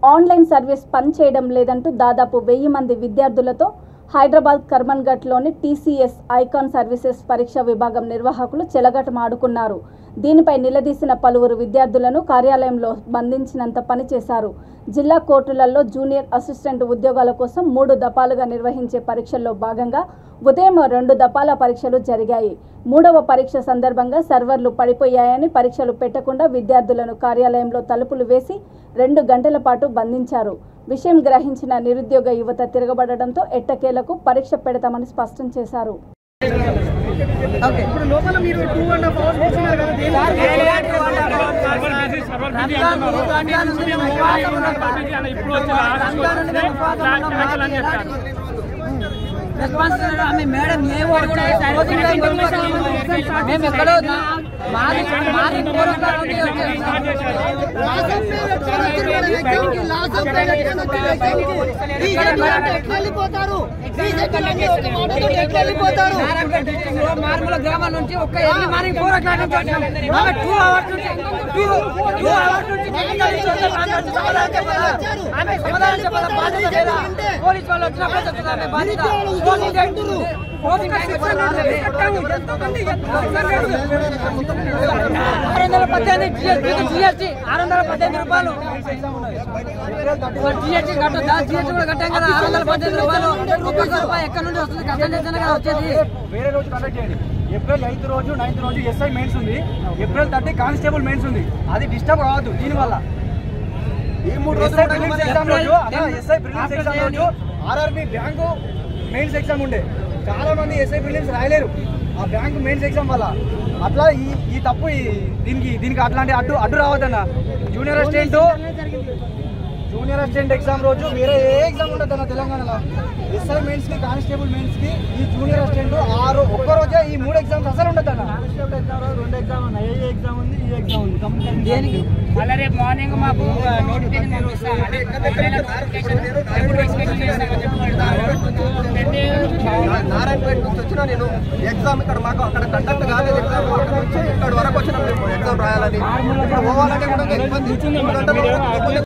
Online service పనిచేయడం లేదంటూ దాదాపు వెయ్యి మంది విద్యార్థులతో హైదరాబాద్ కర్మన్ఘట్లోని టీసీఎస్ ఐకాన్ సర్వీసెస్ పరీక్ష విభాగం నిర్వాహకులు చెలగటమాడుకున్నారు దీనిపై నిలదీసిన పలువురు విద్యార్థులను కార్యాలయంలో బంధించినంత పని చేశారు జిల్లా కోర్టులలో జూనియర్ అసిస్టెంట్ ఉద్యోగాల కోసం మూడు దఫాలుగా నిర్వహించే పరీక్షల్లో భాగంగా ఉదయం రెండు దఫాల పరీక్షలు జరిగాయి మూడవ పరీక్ష సందర్భంగా సర్వర్లు పడిపోయాయని పరీక్షలు పెట్టకుండా విద్యార్థులను కార్యాలయంలో తలుపులు వేసి రెండు గంటల పాటు బంధించారు విషయం గ్రహించిన నిరుద్యోగ యువత తిరగబడడంతో ఎట్టకేలకు పరీక్ష పెడతామని స్పష్టం చేశారు ఇప్పుడు లోపల మీరు టూ అండ్ హాఫ్ అవర్స్ కూర్చున్నారు కదా దేని రెస్పాన్సిబిలిటీ ఆమె మేడం ఏ వాడు కూడా కోచింగ్ టైం గురించి మేము ఎక్కడో ఉన్నా- మాది మాది ఫోర్ ఓ క్లాక్ నుండి వచ్చేసాం. నారాయణపేట డిస్ట్రిక్ట్ లో మార్మల గ్రామం నుంచి ఒక్క early morning four o'clock నుంచి వచ్చాం ఆమె టూ అవర్స్ నుంచి టూ టూ అవర్స్ నుంచి టెక్నికల్ ఇష్యూస్ మాట్లాడుతూ సమాధానం చెప్పాలి ఆమె సమాధానం చెప్పాలి బాధ్యత లేదా పోలీస్ వాళ్ళు వచ్చినప్పుడే చెప్తుంది ఆమె బాధ్యత కోచింగ్ టైం కోచింగ్ టైం కూడా రాలేదు. ఆరు వందల పద్దెనిమిది జిఎస్టీ జిఎస్టీ ఆరు వందల పద్దెనిమిది రూపాయలు జిఎస్టీ కట్టదా జిఎస్టీ కూడా కట్టాం కదా ఆరు వందల పద్దెనిమిది రూపాయలు ఒక్కొక్క రూపాయి ఎక్కడి నుండి వస్తుంది కష్టం చేస్తేనే కదా వచ్చేది వేరే రోజు కండక్ట్ చేయండి ఏప్రిల్ ఎయిత్ రోజు నైన్త్ రోజు ఎస్ఐ మెయిన్స్ ఉంది ఏప్రిల్ థర్టీ కానిస్టేబుల్ మెయిన్స్ ఉంది అది డిస్టర్బ్ కావద్దు దీనివల్ల ఈ మూడు రోజులు ప్రిలిమ్స్ ఎగ్జామ్ రోజు అన్న ఎస్ఐ ప్రిలిమ్స్ ఎగ్జామ్ రోజు ఆర్ఆర్బి బ్యాంకు మెయిన్స్ ఎగ్జామ్ ఉండే చాలా మంది ఎస్ఐ ప్రిలిమ్స్ రాయలేరు ఆ బ్యాంకు మెయిన్స్ ఎగ్జామ్ వల్ల అట్లా ఈ ఈ తప్పు ఈ- దీనికి దీనికి అట్లాంటి అడ్డు అడ్డు రావద్దన్న junior assistant junior assistant exam రోజు వేరే ఏ ఎగ్జామ్ ఉండదు అన్న తెలంగాణలో ఎస్ఐ మెయిన్స్ కి కానిస్టేబుల్ మెయిన్స్ కి ఈ జూనియర్ అసిస్టెంట్ ఆరు ఒక్క రోజే ఈ మూడు ఎగ్జామ్స్ అసలు ఉండదు అన్న కానిస్టేబుల్ ఎగ్జామ్ రెండు ఎగ్జామ్ ఉన్నాయి ఏ ఎగ్జామ్ ఉంది ఈ ఎగ్జామ్ ఉంది కంప్లీట్ దేనికి మళ్ళీ రేపు మార్నింగ్ మాకు నోటిఫికేషన్ పంపిస్తాం అంటే ఒకవేళ నోటిఫికేషన్ ఎప్పుడు ఎక్స్పెక్ట్ చేస్తామని చెప్పి నారాయణపేట నుంచి వచ్చినా నేను ఎగ్జామ్ ఇక్కడ మాకు అక్కడ కండక్ట్ కాలేదు ఎగ్జామ్ అక్కడ నుంచి ఇక్కడ వరకు వచ్చిన మేము ఎగ్జామ్ రాయాలని ఇక్కడ పోవాలంటే కూడా ఇబ్బంది రెండు గంటలు